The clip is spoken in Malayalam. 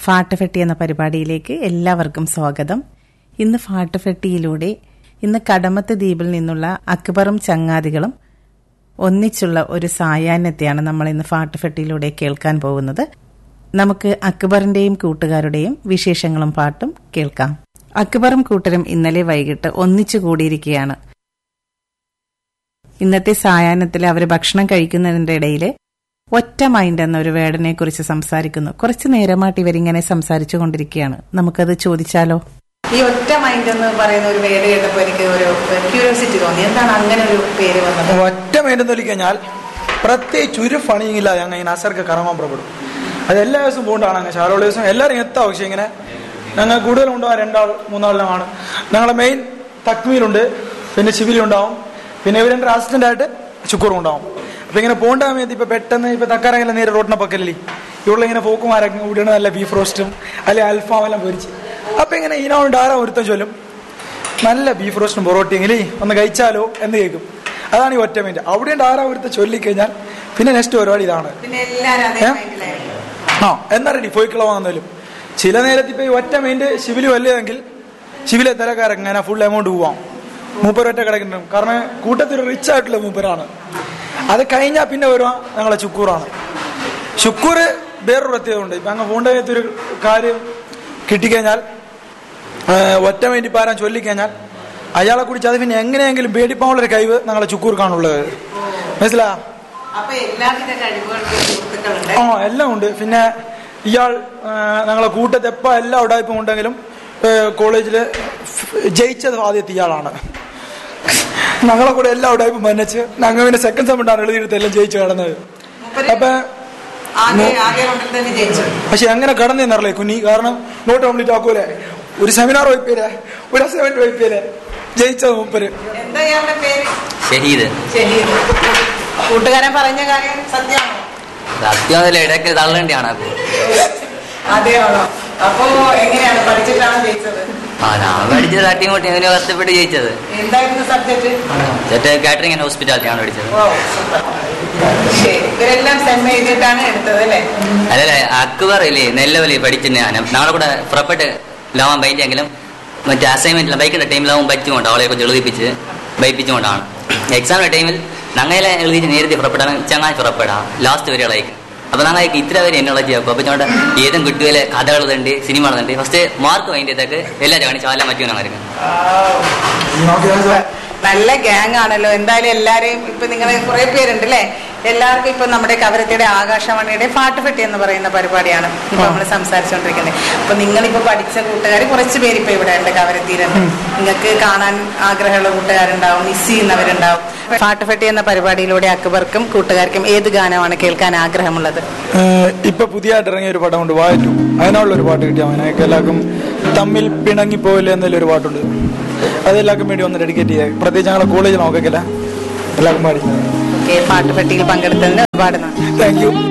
ഫാട്ടുഫെട്ടി എന്ന പരിപാടിയിലേക്ക് എല്ലാവർക്കും സ്വാഗതം ഇന്ന് ഫാട്ടുഫെട്ടിയിലൂടെ ഇന്ന് കടമത്ത് ദ്വീപിൽ നിന്നുള്ള അക്ബറും ചങ്ങാതികളും ഒന്നിച്ചുള്ള ഒരു സായാഹ്നത്തെയാണ് നമ്മൾ ഇന്ന് ഫാട്ടുഫെട്ടിയിലൂടെ കേൾക്കാൻ പോകുന്നത് നമുക്ക് അക്ബറിന്റെയും കൂട്ടുകാരുടെയും വിശേഷങ്ങളും പാട്ടും കേൾക്കാം അക്ബറും കൂട്ടരും ഇന്നലെ വൈകിട്ട് ഒന്നിച്ചു കൂടിയിരിക്കുകയാണ് ഇന്നത്തെ സായാഹ്നത്തിൽ അവർ ഭക്ഷണം കഴിക്കുന്നതിന്റെ ഇടയിൽ ഒറ്റ മൈൻഡ് എന്ന ഒരു വേർഡിനെ കുറിച്ച് സംസാരിക്കുന്നു കുറച്ചു നേരമായിട്ട് ഇവരിങ്ങനെ സംസാരിച്ചു കൊണ്ടിരിക്കുകയാണ് നമുക്കത് ചോദിച്ചാലോ ഈ ഒറ്റ മൈൻഡ് എന്ന് പറയുന്ന ഒരു വേർഡ് കേട്ടപ്പോൾ എനിക്ക് ഒരു ക്യൂരിയോസിറ്റി തോന്നി എന്താണ് അങ്ങനെ ഒരു പേര് വന്നത് ഒറ്റ മൈൻഡ് എന്ന് കഴിഞ്ഞാൽ പ്രത്യേകിച്ച് ഒരു പണിയില്ല ഞങ്ങൾ ഇങ്ങനെ അസർക്ക് കറങ്ങാൻ പുറപ്പെടും അത് എല്ലാ ദിവസവും പോകണ്ടാണ് അങ്ങനെ ശാലോള ദിവസം എല്ലാവരും എത്താം പക്ഷേ ഇങ്ങനെ ഞങ്ങൾ കൂടുതലും ഉണ്ടാവും രണ്ടാൾ മൂന്നാളിലാണ് ഞങ്ങളെ മെയിൻ തക്മീലുണ്ട് പിന്നെ ശിബിലുണ്ടാവും പിന്നെ ഇവരെൻ്റെ അസിസ്റ്റന്റ് ആയിട്ട് ശുക്കൂറും ഉണ്ടാവും അപ്പൊ ഇങ്ങനെ പോകേണ്ട സമയത്ത് ഇപ്പൊ പെട്ടെന്ന് ഇപ്പൊ തക്കാരെങ്കിലും നേരെ റോഡിനെ പക്കലല്ലേ ഇവിടെ ഇങ്ങനെ പോക്കുമാരൊക്കെ ഇവിടെ നല്ല ബീഫ് റോസ്റ്റും അല്ലെ അൽഫാം എല്ലാം പൊരിച്ച് അപ്പൊ ഇങ്ങനെ ഇതിനോണ്ട് ആരാ ഒരുത്തം ചൊല്ലും നല്ല ബീഫ് റോസ്റ്റും പൊറോട്ടിയെങ്കിലേ ഒന്ന് കഴിച്ചാലോ എന്ന് കേൾക്കും അതാണ് ഈ ഒറ്റ മിനിറ്റ് അവിടെ ആരാ ഒരുത്ത ചൊല്ലിക്കഴിഞ്ഞാൽ പിന്നെ നെക്സ്റ്റ് പരിപാടി ഇതാണ് പിന്നെ എല്ലാരും അതേ ഏ? മൈൻഡിലായിരുന്നു ആ എന്നാ റെഡി പോയിക്കളവാന്നാലും ചില നേരത്ത് ഇപ്പൊ ഈ ഒറ്റ മൈൻഡ് ശിവില് വല്ലതെങ്കിൽ ശിവിലെ തലക്കാരൻ ഇങ്ങനെ ഫുൾ എമൗണ്ട് പോവാം മൂപ്പർ ഒറ്റ കിടക്കുന്നുണ്ട് കാരണം കൂട്ടത്തിൽ റിച്ച് ആയിട്ടുള്ള മൂപ്പരാണ് അത് കഴിഞ്ഞാൽ പിന്നെ വരുക ഞങ്ങളെ ചുക്കൂറാണ് ശുക്കൂർ വേറൊരു പ്രത്യേകതയുണ്ട് ഇപ്പൊ അങ്ങ് പൂണ്ടകത്തൊരു കാര്യം കിട്ടിക്കഴിഞ്ഞാൽ ആ, ഒറ്റ വേണ്ടി പാരാൻ ചൊല്ലിക്കഴിഞ്ഞാൽ അയാളെ കുറിച്ച് അത് പിന്നെ എങ്ങനെയെങ്കിലും പേടിപ്പാനുള്ളൊരു കഴിവ് ഞങ്ങളെ ചുക്കൂർക്കാണുള്ളത് മനസ്സിലാ അപ്പൊ എല്ലാവിധ കഴിവുകൾക്കും സുഹൃത്തുക്കളുണ്ട് ആ എല്ലാം ഉണ്ട് പിന്നെ ഇയാൾ ആ, ഞങ്ങളെ കൂട്ടത്ത് എപ്പോ എല്ലാ ഉടായ്പും ഉണ്ടെങ്കിലും കോളേജിൽ ജയിച്ചത് ആദ്യത്തെ ഇയാളാണ് ഞങ്ങളെ കൂടെ എല്ലാ ഉടായ്പും മന്നച്ച് ഞങ്ങൾ പിന്നെ സെക്കൻഡ് സെമണ്ടാണ് എഴുതിയെടുത്ത് എല്ലാം ജയിച്ചു കടന്നത് അപ്പൊ ആകെ ആകെ റൗണ്ടിൽ തന്നെ ജയിച്ചു പക്ഷെ എങ്ങനെ കടന്നറിയില്ലേ കുഞ്ഞി കാരണം നോട്ട് കംപ്ലീറ്റ് ആക്കൂലേ ഒരു സെമിനാർ വയ്പ്പേരെ ഒരു അസൈൻമെന്റ് വയ്പ്പേരെ ജയിച്ചത് മൂപ്പര് എന്താ ഇയാളുടെ പേര് ഷഹീദ് ശരി കൂട്ടുകാരൻ പറഞ്ഞ കാര്യം സത്യമാണോ സത്യമല്ല ഇടയ്ക്ക് തള്ളേണ്ടിയാണ് അപ്പൊ അതെയാണോ അപ്പോ എങ്ങനെയാണ് പഠിച്ചിട്ടാണ് ജയിച്ചത് ആ ഞാൻ പഠിച്ചത് തട്ടിമുട്ടി അവന് കഷ്ടപ്പെട്ട് ജയിച്ചത് എന്തായിരുന്നു സബ്ജക്ട് ചേട്ടൻ കാറ്ററിംഗ് ആൻഡ് ഹോസ്പിറ്റാലിറ്റി ആണ് പഠിച്ചത് ഓ സൂപ്പർ ശരി ഇവരെല്ലാം സെം എഴുതിയിട്ടാണ് എടുത്തത് അല്ലേ അല്ലല്ലേ അക്ബർ ഇല്ലേ നെല്ലവലി പഠിച്ചിട്ട് ഞാൻ നാളെ കൂടെ പുറപ്പെട്ട് ലാവാൻ പറ്റിയെങ്കിലും മറ്റേ അസൈൻമെന്റിലും ബൈക്കിന്റെ ടൈമിലാവും പറ്റുകൊണ്ട് അവളെ കുറച്ച് എഴുതിപ്പിച്ച് ബൈപ്പിച്ചുകൊണ്ടാണ് എക്സാമിന്റെ ടൈമിൽ ഞങ്ങളെ എഴുതിയിട്ട് നേരത്തെ പുറപ്പെടാൻ ചങ്ങായി പുറപ്പെടാം ലാസ്റ്റ് വരെ ഇളയിക്കും അപ്പൊ ഞങ്ങൾക്ക് ഇത്ര വരെ എന്നുള്ള ചെയ്യാക്കും അപ്പൊ ചോണ്ട് ഏതും കിട്ടുകയിലെ കഥകൾ ഉണ്ട് സിനിമ ഉണ്ട് ഫസ്റ്റ് മാർക്ക് വേണ്ടിയതൊക്കെ എല്ലാവരും കാണിച്ചു എല്ലാം പറ്റും ഞങ്ങൾക്ക് നല്ല ഗ്യാങ് ആണല്ലോ എന്തായാലും എല്ലാരെയും ഇപ്പൊ നിങ്ങൾ കുറെ പേരുണ്ട് അല്ലേ എല്ലാവർക്കും ഇപ്പൊ നമ്മുടെ കവരത്തിയുടെ ആകാശവാണിയുടെ പാട്ടുപെട്ടി എന്ന് പറയുന്ന പരിപാടിയാണ് ഇപ്പൊ നമ്മൾ സംസാരിച്ചുകൊണ്ടിരിക്കുന്നത് അപ്പൊ നിങ്ങളിപ്പോ പഠിച്ച കൂട്ടുകാർ കുറച്ച് പേര് ഇപ്പൊ ഇവിടെ ഉണ്ട് കവരത്തിയിലുണ്ട് നിങ്ങൾക്ക് കാണാൻ ആഗ്രഹമുള്ള കൂട്ടുകാരുണ്ടാവും മിസ് ചെയ്യുന്നവരുണ്ടാവും പാട്ടുപെട്ടി എന്ന പരിപാടിയിലൂടെ അക്ബർക്കും കൂട്ടുകാർക്കും ഏത് ഗാനമാണ് കേൾക്കാൻ ആഗ്രഹമുള്ളത് ഏഹ് ഇപ്പൊ പുതിയതായിട്ട് ഇറങ്ങിയ ഒരു പടമുണ്ട് വായറ്റു അതിനുള്ള ഒരു പാട്ട് കിട്ടിയാൽ മതി ഞങ്ങൾക്ക് എല്ലാവർക്കും തമ്മിൽ പിണങ്ങി പോയില്ല എന്നൊരു ഒരു പാട്ടുണ്ട് അത് എല്ലാവർക്കും വേണ്ടി ഒന്ന് ഡെഡിക്കേറ്റ് ചെയ്യാം പ്രത്യേകിച്ച് ഞങ്ങളെ കോളേജിൽ നോക്കില്ല എല്ലാവർക്കും പാടി ഓക്കെ പാട്ടുപെട്ടിയിൽ പങ്കെടുത്തതിന് ഒരുപാട് നന്ദി താങ്ക് യു